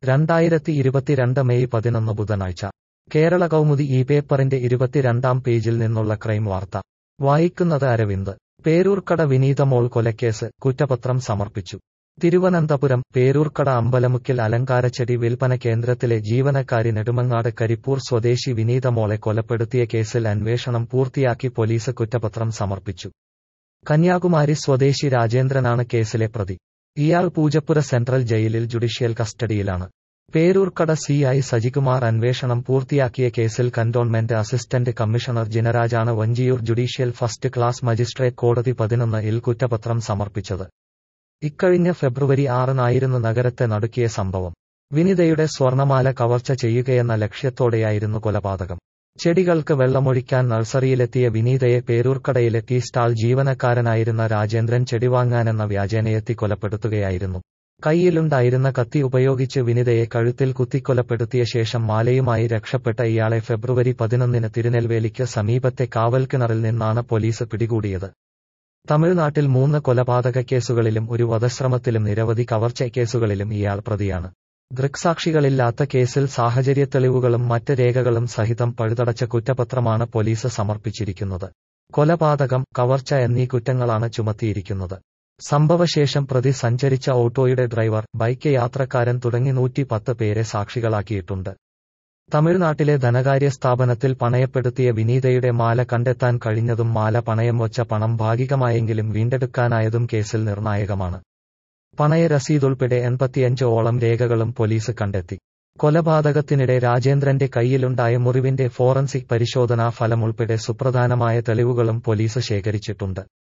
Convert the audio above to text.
രണ്ടായിരത്തി ഇരുപത്തിരണ്ട് മെയ് പതിനൊന്ന് ബുധനാഴ്ച കേരള കൗമുദി ഈ പേപ്പറിന്റെ ഇരുപത്തിരണ്ടാം പേജിൽ നിന്നുള്ള ക്രൈം വാർത്ത വായിക്കുന്നത് അരവിന്ദ് പേരൂർക്കട വിനീതമോൾ കൊലക്കേസ് കുറ്റപത്രം സമർപ്പിച്ചു തിരുവനന്തപുരം പേരൂർക്കട അമ്പലമുക്കിൽ അലങ്കാരച്ചെടി വിൽപ്പന കേന്ദ്രത്തിലെ ജീവനക്കാരി നെടുമങ്ങാട് കരിപ്പൂർ സ്വദേശി വിനീതമോളെ കൊലപ്പെടുത്തിയ കേസിൽ അന്വേഷണം പൂർത്തിയാക്കി പോലീസ് കുറ്റപത്രം സമർപ്പിച്ചു കന്യാകുമാരി സ്വദേശി രാജേന്ദ്രനാണ് കേസിലെ പ്രതി ഇയാൾ പൂജപ്പുര സെൻട്രൽ ജയിലിൽ ജുഡീഷ്യൽ കസ്റ്റഡിയിലാണ് പേരൂർക്കട സി ഐ സജികുമാർ അന്വേഷണം പൂർത്തിയാക്കിയ കേസിൽ കന്റോൺമെന്റ് അസിസ്റ്റന്റ് കമ്മീഷണർ ജിനരാജാണ് Vanchiyoor judicial first class magistrate കോടതി പതിനൊന്ന് ഇൽ കുറ്റപത്രം സമർപ്പിച്ചത് ഇക്കഴിഞ്ഞ ഫെബ്രുവരി ആറിനായിരുന്നു നഗരത്തെ നടുക്കിയ സംഭവം വിനിതയുടെ സ്വർണമാല കവർച്ച ചെയ്യുകയെന്ന ലക്ഷ്യത്തോടെയായിരുന്നു കൊലപാതകം ചെടികൾക്ക് വെള്ളമൊഴിക്കാൻ നഴ്സറിയിലെത്തിയ വിനീതയെ പേരൂർക്കടയിലെ ടീ സ്റ്റാൾ ജീവനക്കാരനായിരുന്ന രാജേന്ദ്രൻ ചെടി വാങ്ങാനെന്ന വ്യാജേനയെത്തി കൊലപ്പെടുത്തുകയായിരുന്നു കൈയിലുണ്ടായിരുന്ന കത്തി ഉപയോഗിച്ച് വിനിതയെ കഴുത്തിൽ കുത്തിക്കൊലപ്പെടുത്തിയ ശേഷം മാലയുമായി രക്ഷപ്പെട്ട ഇയാളെ ഫെബ്രുവരി പതിനൊന്നിന് തിരുനെൽവേലിക്ക് സമീപത്തെ കാവൽക്കിണറിൽ നിന്നാണ് പോലീസ് പിടികൂടിയത് തമിഴ്നാട്ടിൽ മൂന്ന് കൊലപാതക കേസുകളിലും ഒരു വധശ്രമത്തിലും നിരവധി കവർച്ച കേസുകളിലും ഇയാൾ പ്രതിയാണ് ദൃക്സാക്ഷികളില്ലാത്ത കേസിൽ സാഹചര്യ തെളിവുകളും മറ്റ് രേഖകളും സഹിതം പഴുതടച്ച കുറ്റപത്രമാണ് പോലീസ് സമർപ്പിച്ചിരിക്കുന്നത് കൊലപാതകം കവർച്ച എന്നീ കുറ്റങ്ങളാണ് ചുമത്തിയിരിക്കുന്നത് സംഭവശേഷം പ്രതി സഞ്ചരിച്ച ഓട്ടോയുടെ ഡ്രൈവർ ബൈക്ക് യാത്രക്കാരൻ തുടങ്ങി നൂറ്റി പത്ത് പേരെ സാക്ഷികളാക്കിയിട്ടുണ്ട് തമിഴ്നാട്ടിലെ ധനകാര്യ സ്ഥാപനത്തിൽ പണയപ്പെടുത്തിയ വിനീതയുടെ മാല കണ്ടെത്താൻ കഴിഞ്ഞതും മാല പണയം വച്ച പണം ഭാഗികമായെങ്കിലും വീണ്ടെടുക്കാനായതും കേസിൽ നിർണായകമാണ് പണയ രസീതുൾപ്പെടെ എൺപത്തിയഞ്ച് ഓളം രേഖകളും പോലീസ് കണ്ടെത്തി കൊലപാതകത്തിനിടെ രാജേന്ദ്രന്റെ കൈയിലുണ്ടായ മുറിവിന്റെ ഫോറൻസിക് പരിശോധനാ ഫലം ഉൾപ്പെടെ സുപ്രധാനമായ തെളിവുകളും പോലീസ് ശേഖരിച്ചിട്ടുണ്ട്